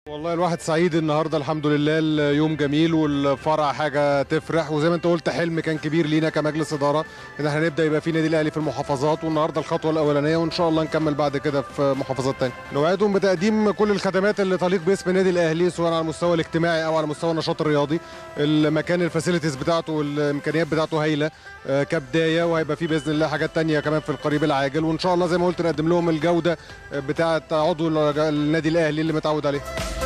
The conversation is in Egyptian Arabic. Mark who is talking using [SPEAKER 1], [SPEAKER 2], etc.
[SPEAKER 1] والله الواحد سعيد النهارده الحمد لله اليوم جميل والفرع حاجه تفرح وزي ما انت قلت حلم كان كبير لينا كمجلس اداره ان احنا نبدا يبقى في نادي الاهلي في المحافظات والنهارده الخطوه الاولانيه وان شاء الله نكمل بعد كده في محافظات تانية نوعدهم بتقديم كل الخدمات اللي تليق باسم النادي الاهلي سواء على المستوى الاجتماعي او على مستوى النشاط الرياضي المكان الفاسيلتيز بتاعته والامكانيات بتاعته هايله آه، كبدايه وهيبقى في باذن الله حاجات تانية كمان في القريب العاجل وان شاء الله زي ما قلت نقدم لهم الجوده آه، بتاعه عضو النادي الاهلي اللي متعود عليه